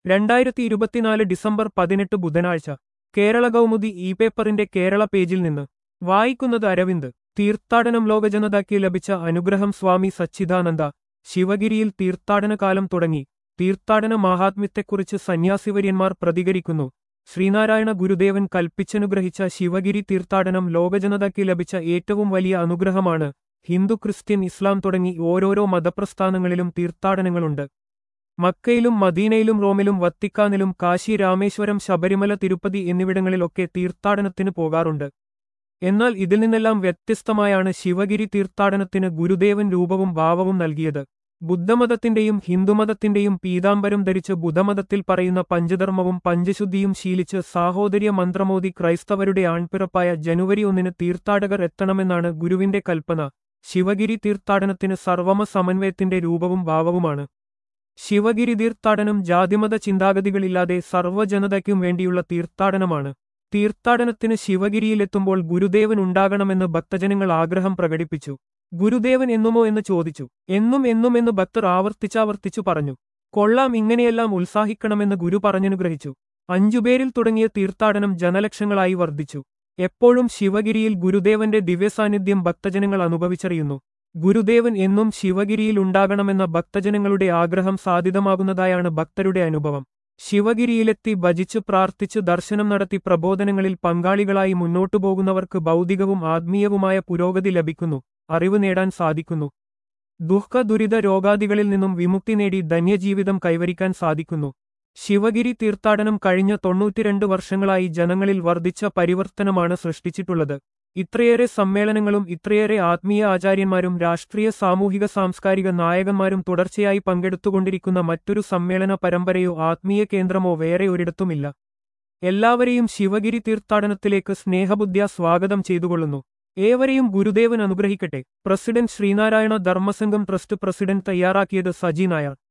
രണ്ടായിരത്തി ഇരുപത്തിനാല് ഡിസംബർ പതിനെട്ട് ബുധനാഴ്ച കേരള കൗമുദി ഇ പേപ്പറിന്റെ കേരള പേജിൽ നിന്ന് വായിക്കുന്നത് അരവിന്ദ് തീർത്ഥാടനം ലോകജനതയ്ക്ക് ലഭിച്ച അനുഗ്രഹം സ്വാമി സച്ചിദാനന്ദ ശിവഗിരിയിൽ തീർത്ഥാടന കാലം തുടങ്ങി തീർത്ഥാടന മാഹാത്മ്യത്തെക്കുറിച്ച് സന്യാസിവര്യന്മാർ പ്രതികരിക്കുന്നു ശ്രീനാരായണ ഗുരുദേവൻ കൽപ്പിച്ചനുഗ്രഹിച്ച ശിവഗിരി തീർത്ഥാടനം ലോകജനതയ്ക്ക് ലഭിച്ച ഏറ്റവും വലിയ അനുഗ്രഹമാണ് ഹിന്ദു ക്രിസ്ത്യൻ ഇസ്ലാം തുടങ്ങി ഓരോരോ മതപ്രസ്ഥാനങ്ങളിലും തീർത്ഥാടനങ്ങളുണ്ട് മക്കയിലും മദീനയിലും റോമിലും വത്തിക്കാനിലും കാശി രാമേശ്വരം ശബരിമല തിരുപ്പതി എന്നിവിടങ്ങളിലൊക്കെ തീർത്ഥാടനത്തിന് പോകാറുണ്ട് എന്നാൽ ഇതിൽ നിന്നെല്ലാം വ്യത്യസ്തമായാണ് ശിവഗിരി തീർത്ഥാടനത്തിന് ഗുരുദേവൻ രൂപവും ഭാവവും നൽകിയത് ബുദ്ധമതത്തിന്റെയും ഹിന്ദുമതത്തിന്റെയും പീതാംബരം ധരിച്ച് ബുദ്ധമതത്തിൽ പറയുന്ന പഞ്ചധർമ്മവും പഞ്ചശുദ്ധിയും ശീലിച്ച് സാഹോദര്യ മന്ത്രമോദി ക്രൈസ്തവരുടെ ആൺപിറപ്പായ ജനുവരി ഒന്നിന് തീർത്ഥാടകർ എത്തണമെന്നാണ് ഗുരുവിന്റെ കൽപ്പന ശിവഗിരി തീർത്ഥാടനത്തിന് സർവമ സമന്വയത്തിന്റെ രൂപവും ഭാവവുമാണ് ശിവഗിരി തീർത്ഥാടനം ജാതിമത ചിന്താഗതികളില്ലാതെ സർവ്വജനതയ്ക്കും വേണ്ടിയുള്ള തീർത്ഥാടനമാണ് തീർത്ഥാടനത്തിന് ശിവഗിരിയിലെത്തുമ്പോൾ ഗുരുദേവൻ ഉണ്ടാകണമെന്ന് ഭക്തജനങ്ങൾ ആഗ്രഹം പ്രകടിപ്പിച്ചു ഗുരുദേവൻ എന്നുമോ എന്ന് ചോദിച്ചു എന്നും എന്നും എന്ന് ഭക്തർ ആവർത്തിച്ചാവർത്തിച്ചു പറഞ്ഞു കൊള്ളാം ഇങ്ങനെയെല്ലാം ഉത്സാഹിക്കണമെന്ന് ഗുരു പറഞ്ഞനുഗ്രഹിച്ചു അഞ്ചുപേരിൽ തുടങ്ങിയ തീർത്ഥാടനം ജനലക്ഷങ്ങളായി വർദ്ധിച്ചു എപ്പോഴും ശിവഗിരിയിൽ ഗുരുദേവന്റെ ദിവ്യസാന്നിധ്യം ഭക്തജനങ്ങൾ അനുഭവിച്ചറിയുന്നു ഗുരുദേവൻ എന്നും ശിവഗിരിയിൽ ഉണ്ടാകണമെന്ന ഭക്തജനങ്ങളുടെ ആഗ്രഹം സാധ്യതമാകുന്നതായാണ് ഭക്തരുടെ അനുഭവം ശിവഗിരിയിലെത്തി ഭജിച്ച് പ്രാർത്ഥിച്ച് ദർശനം നടത്തി പ്രബോധനങ്ങളിൽ പങ്കാളികളായി മുന്നോട്ടു പോകുന്നവർക്ക് ഭൗതികവും ആത്മീയവുമായ പുരോഗതി ലഭിക്കുന്നു അറിവ് നേടാൻ സാധിക്കുന്നു ദുഃഖ ദുരിത രോഗാദികളിൽ നിന്നും വിമുക്തി നേടി ധന്യജീവിതം കൈവരിക്കാൻ സാധിക്കുന്നു ശിവഗിരി തീർത്ഥാടനം കഴിഞ്ഞ തൊണ്ണൂറ്റിരണ്ട് വർഷങ്ങളായി ജനങ്ങളിൽ വർദ്ധിച്ച പരിവർത്തനമാണ് സൃഷ്ടിച്ചിട്ടുള്ളത് ഇത്രയേറെ സമ്മേളനങ്ങളും ഇത്രയേറെ ആത്മീയ ആചാര്യന്മാരും രാഷ്ട്രീയ സാമൂഹിക സാംസ്കാരിക നായകന്മാരും തുടർച്ചയായി പങ്കെടുത്തുകൊണ്ടിരിക്കുന്ന മറ്റൊരു സമ്മേളന പരമ്പരയോ ആത്മീയ കേന്ദ്രമോ വേറെ ഒരിടത്തുമില്ല എല്ലാവരെയും ശിവഗിരി തീർത്ഥാടനത്തിലേക്ക് സ്നേഹബുദ്ധ്യ സ്വാഗതം ചെയ്തുകൊള്ളുന്നു ഏവരെയും ഗുരുദേവൻ അനുഗ്രഹിക്കട്ടെ president Sree Narayana Dharma Sangham trust president തയ്യാറാക്കിയത് സജി നായർ